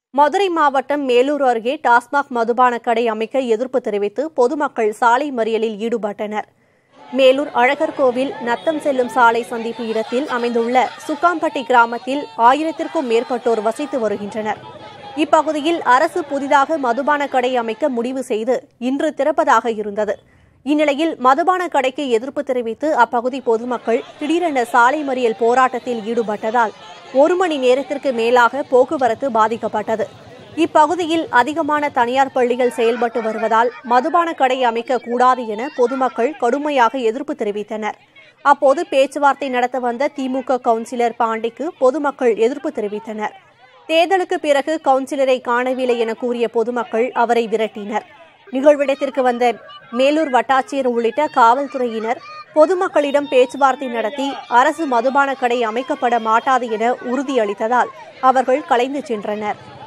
மதுரை மாவட்டம் மேலூர் அருகே டாஸ்மாக் மதுபான கடை அமைக்க எதிர்ப்பு தெரிவித்து பொதுமக்கள் சாலை மறியலில் ஈடுபட்டனர் மேலூர் அழகர் கோவில் நத்தம் செல்லும் சாலை சந்திப்பு இடத்தில் அமைந்துள்ள சுக்காம்பட்டி கிராமத்தில் ஆயிரத்திற்கும் மேற்பட்டோர் வசித்து வருகின்றனர் இப்பகுதியில் அரசு புதிதாக மதுபான கடை அமைக்க முடிவு செய்து இன்று திறப்பதாக இருந்தது இந்நிலையில் மதுபான கடைக்கு எதிர்ப்பு தெரிவித்து அப்பகுதி பொதுமக்கள் திடீரென சாலை மறியல் போராட்டத்தில் ஈடுபட்டதால் ஒரு மணி நேரத்திற்கு மேலாக போக்குவரத்து பாதிக்கப்பட்டது இப்பகுதியில் அதிகமான தனியார் பள்ளிகள் செயல்பட்டு வருவதால் மதுபான கடை அமைக்க கூடாது என பொதுமக்கள் கடுமையாக எதிர்ப்பு தெரிவித்தனர் அப்போது பேச்சுவார்த்தை நடத்த வந்த திமுக கவுன்சிலர் பாண்டிக்கு பொதுமக்கள் எதிர்ப்பு தெரிவித்தனர் தேர்தலுக்கு பிறகு கவுன்சிலரை காணவில்லை என கூறிய பொதுமக்கள் அவரை விரட்டினர் நிகழ்விடத்திற்கு வந்த மேலூர் வட்டாட்சியர் உள்ளிட்ட காவல்துறையினர் பொதுமக்களிடம் பேச்சுவார்த்தை நடத்தி அரசு மதுபான கடை அமைக்கப்பட மாட்டாது என உறுதியளித்ததால் அவர்கள் கலைந்து சென்றனர்